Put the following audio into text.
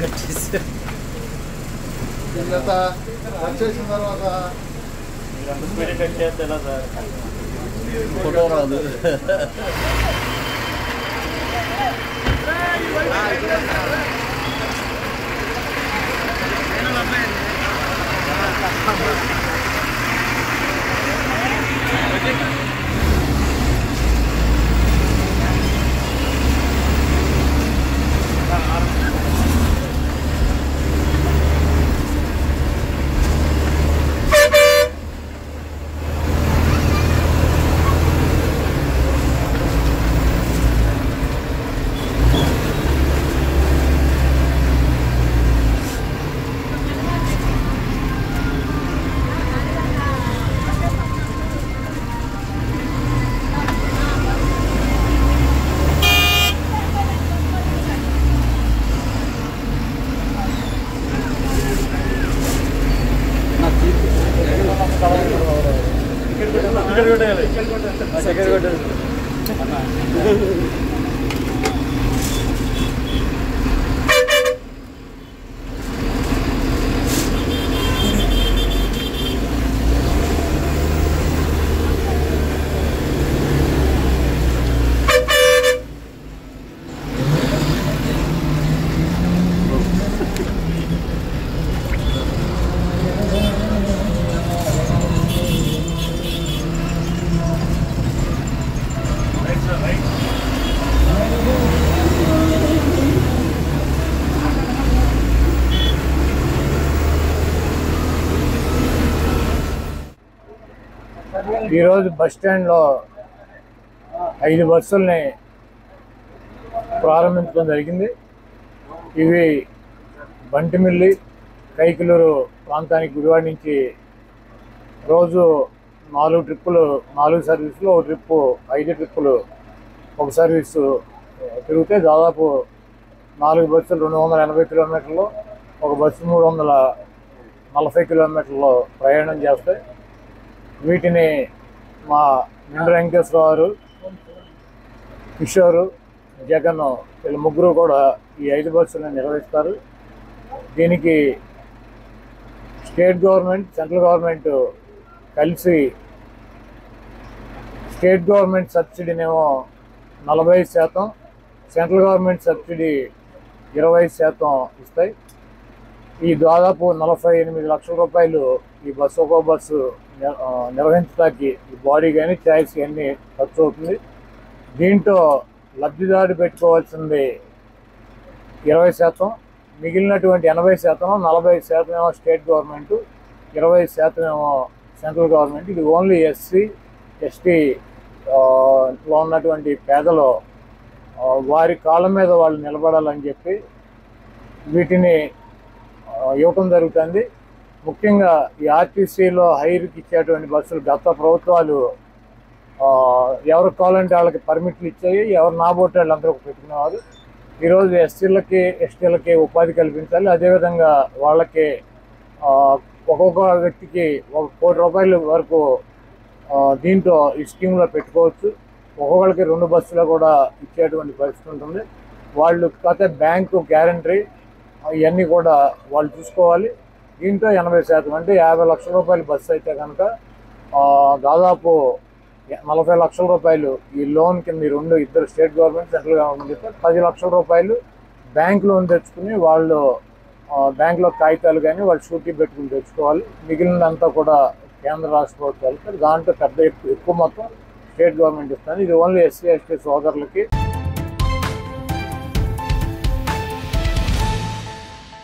కట్టేసారు తర్వాత వచ్చేసిన తర్వాత మీరంత స్పీడ్ కట్ చేస్తే ఎలా సార్ ఫోటో రాదు ఇక్కడ కొట్టేయాలి ఇక్కడ కొట్టాలి ఈరోజు బస్ స్టాండ్లో ఐదు బస్సుల్ని ప్రారంభించడం జరిగింది ఇవి బంటిమిల్లి కైకిలూరు ప్రాంతానికి గుడివాడ నుంచి రోజు నాలుగు ట్రిప్పులు నాలుగు సర్వీసులు ఒక ట్రిప్పు ఐదు ట్రిప్పులు ఒక సర్వీసు తిరిగితే దాదాపు నాలుగు బస్సులు రెండు వందల ఎనభై కిలోమీటర్లు ఒక బస్సు మూడు వందల నలభై కిలోమీటర్లు ప్రయాణం చేస్తాయి వీటిని మా నిండు వెంకటేశ్వరరావు గారు కిషోరు జగన్ వీళ్ళ ముగ్గురు కూడా ఈ ఐదు బస్సులను నిర్వహిస్తారు దీనికి స్టేట్ గవర్నమెంట్ సెంట్రల్ గవర్నమెంట్ కలిసి స్టేట్ గవర్నమెంట్ సబ్సిడీనేమో నలభై శాతం సెంట్రల్ గవర్నమెంట్ సబ్సిడీ ఇరవై శాతం ఇస్తాయి ఈ దాదాపు నలభై ఎనిమిది లక్షల రూపాయలు ఈ బస్సు ఒక్కో బస్సు నిర్- ఆ, నిర్వహించడానికి ఈ బాడీ కానీ ఛాయిస్ అన్నీ ఖర్చు అవుతుంది దీంట్లో లబ్ధిదారు పెట్టుకోవాల్సింది ఇరవై శాతం మిగిలినటువంటి ఎనభై శాతం నలభై శాతం ఏమో స్టేట్ గవర్నమెంట్ ఇరవై శాతం ఏమో సెంట్రల్ గవర్నమెంట్ ఇది ఓన్లీ ఎస్సీ ఎస్టీ లో ఉన్నటువంటి పేదలు ఆ, వారి కాళ్ళ మీద వాళ్ళు నిలబడాలని చెప్పి వీటిని ఆ, ఇవ్వటం జరుగుతుంది ముఖ్యంగా ఈ ఆర్టీసీలో హైర్కి ఇచ్చేటువంటి బస్సులు గత ప్రభుత్వాలు ఆ, ఎవరికి కావాలంటే వాళ్ళకి పర్మిట్లు ఇచ్చాయి ఎవరు నాబోటి వాళ్ళు అందరూ పెట్టుకునేవారు ఈరోజు ఎస్సీలకి ఎస్టీలకి ఉపాధి కల్పించాలి అదేవిధంగా వాళ్ళకి ఆ, ఒక్కొక్క వ్యక్తికి ఒక కోటి రూపాయల వరకు ఆ, దీంట్లో ఈ స్కీమ్లో పెట్టుకోవచ్చు ఒక్కొక్కరికి రెండు బస్సులు కూడా ఇచ్చేటువంటి పరిస్థితి ఉంటుంది వాళ్ళు కాకపోతే బ్యాంకు గ్యారంటీ ఇవన్నీ కూడా వాళ్ళు చూసుకోవాలి దీంట్లో ఎనభై శాతం అంటే యాభై లక్షల రూపాయలు బస్సు అయితే కనుక ఆ, దాదాపు నలభై లక్షల రూపాయలు ఈ లోన్ కింద ఈ రెండు ఇద్దరు స్టేట్ గవర్నమెంట్ సెంట్రల్ గవర్నమెంట్ ఇస్తే పది లక్షల రూపాయలు బ్యాంక్ లోన్ తెచ్చుకుని వాళ్ళు ఆ, బ్యాంకులో కాగితాలు కానీ వాళ్ళు షూటీ పెట్టుకుని తెచ్చుకోవాలి మిగిలినంతా కూడా కేంద్ర రాష్ట్ర ప్రభుత్వాలు దాంట్లో పెద్ద ఎక్కువ ఎక్కువ మొత్తం స్టేట్ గవర్నమెంట్ ఇస్తుంది ఇది ఓన్లీ ఎస్సీ ఎస్టీ సోదరులకి